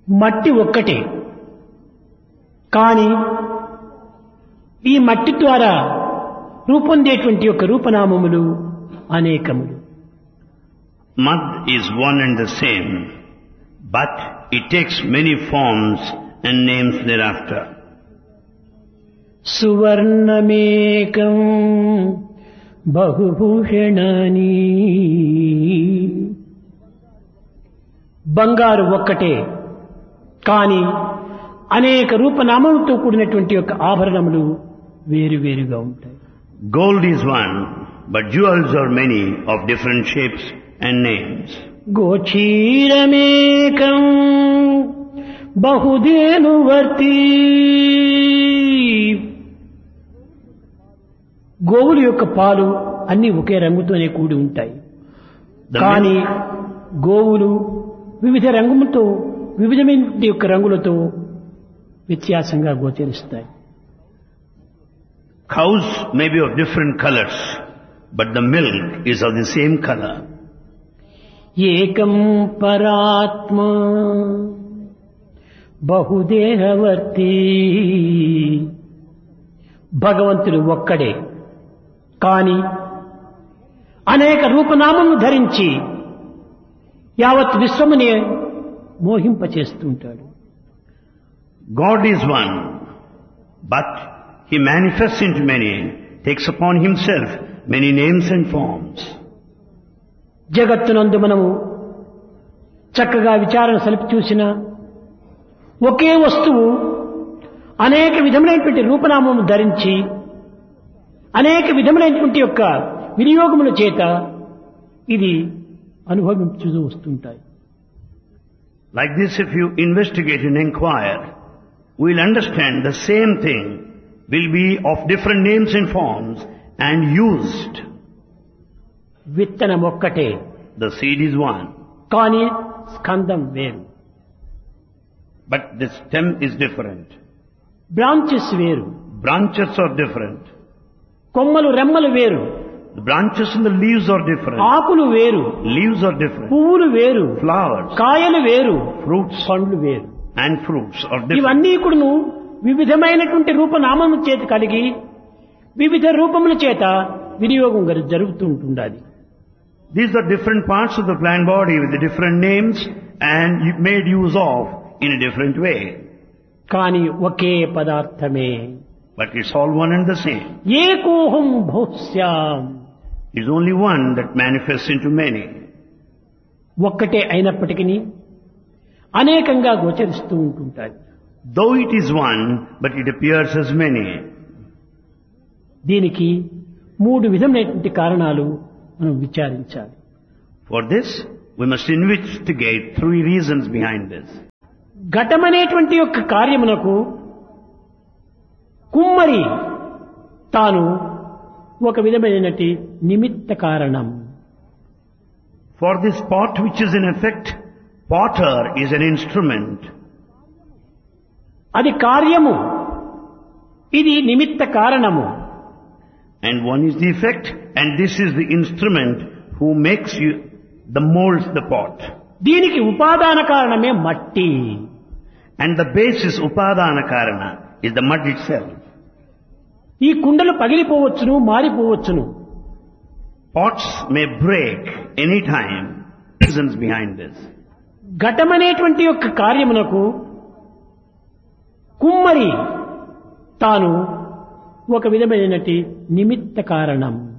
మట్టి ఒక్కటే కానీ ఈ మట్టి ద్వారా రూపొందేటువంటి యొక్క రూపనామములు అనేకములు Mud is one and the same, but it takes many forms and names thereafter. సువర్ణమేకం బహుభూషణాని బంగారు ఒక్కటే కానీ అనేక రూపనామములతో కూడినటువంటి యొక్క ఆభరణములు వేరువేరుగా ఉంటాయి Gold is one, but jewels are many of different shapes and names. గోచీరమేకం బహుదేనువర్తి గోవుల యొక్క పాలు అన్ని ఒకే రంగుతోనే కూడి ఉంటాయి The కానీ milk- గోవులు వివిధ రంగులతో వివిధమైన యొక్క రంగులతో వ్యత్యాసంగా గోచరిస్తాయి cows may be of different colors, but the milk is of the same color. ఏకం పరాత్మ బహుదేహవర్తి భగవంతుడు ఒక్కడే కాని అనేక రూపనామము ధరించి యావత్ విశ్వమునే మోహింపచేస్తుంటాడు God is one, but He manifests into many, takes upon Himself many names and forms. జగత్తునందు మనము చక్కగా విచారణ సలిపి చూసిన ఒకే వస్తువు అనేక విధములైనటువంటి రూపనామము ధరించి అనేక విధములైనటువంటి యొక్క వినియోగముల చేత ఇది అనుభవించు వస్తుంటాయి Like this, if you investigate and inquire, we'll understand the same thing will be of different names and forms and used. విత్తనం ఒక్కటే The seed is one, కానీ స్కందం వేరు but the stem is different. Branches వేరు Branches are different. కొమ్మలు రెమ్మలు వేరు The branches and the leaves are different. ఆకులు వేరు Leaves are different. పువ్వులు వేరు Flowers, కాయలు వేరు fruits పండ్లు వేరు and fruits are different. ఇవన్నీ కూడాను వివిధమైనటువంటి రూపనామము చేత కలిగి వివిధ రూపముల చేత వినియోగం గరి- జరుగుతూ ఉంటుండాలి These are different parts of the plant body with the different names and you made use of in a different way. కానీ ఒకే పదార్థమే But it's all one and the same. ఏకోహం భౌస్యాం It's only one that manifests into many. ఒక్కటే అయినప్పటికీ అనేకంగా గోచరిస్తూ ఉంటుంటాయి Though it is one, but it appears as many. దీనికి మూడు విధమైనటువంటి కారణాలు మనం విచారించాలి For this, we must investigate three reasons behind this. ఘటమనేటువంటి యొక్క కార్యమునకు కుమ్మరి తాను ఒక విధమైనటి నిమిత్త కారణం For this pot which is in effect, potter is an instrument. అది కార్యము ఇది నిమిత్త కారణము And one is the effect, and this is the instrument who makes you, the molds the pot. దీనికి ఉపాదాన కారణమే మట్టి And the basis, upadana karana, is the mud itself. ఈ కుండలు పగిలిపోవచ్చును మారిపోవచ్చును Pots may break any time. Reasons behind this. ఘటమనేటువంటి యొక్క కార్యమునకు కుమ్మరి తాను ఒక విధమైనటి నిమిత్త కారణం